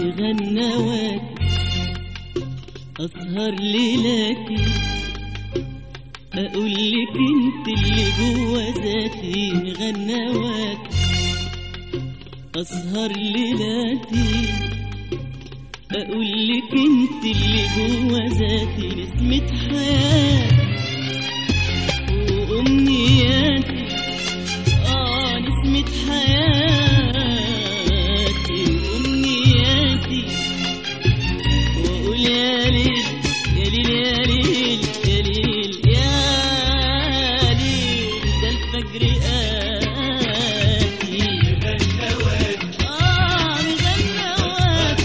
مغنوات أسهر ليلاتي أقول لك انت اللي جوا ذاتي مغنوات أسهر ليلاتي أقول لك انت اللي جوا ذاتي نسمة حياتي وأمنياتي آه نسمة حياتي وأمنياتي وأقول يا ليل يا ليل يا ليل يا ليل يا ليل ده الفجر آتي آه مغنوات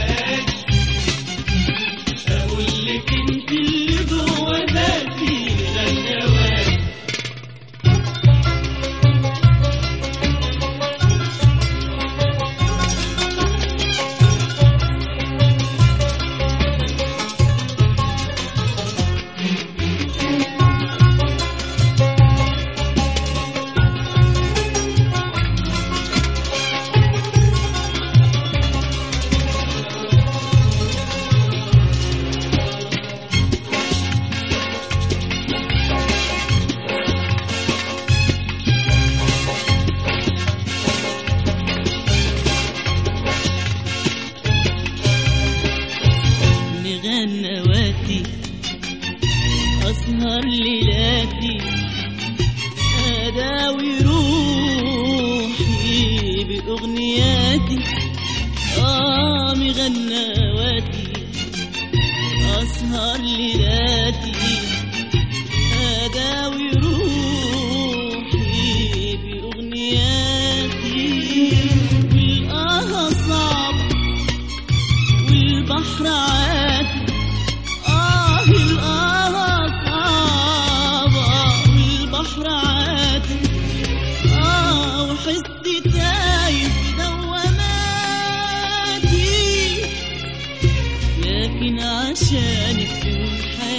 أقول لك أنت اللي جوا ذاتي مغنوات مغنواتي أسهر ليلاتي أداوي روحي بأغنياتي آه مغنواتي أسهر ليلاتي أداوي روحي بأغنياتي والآه صعب والبحر عاتي آه الآه صعبة والبحر عاتي آه وحسي تايه في دواماتي لكن عشانك تكون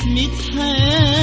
نسمة حياة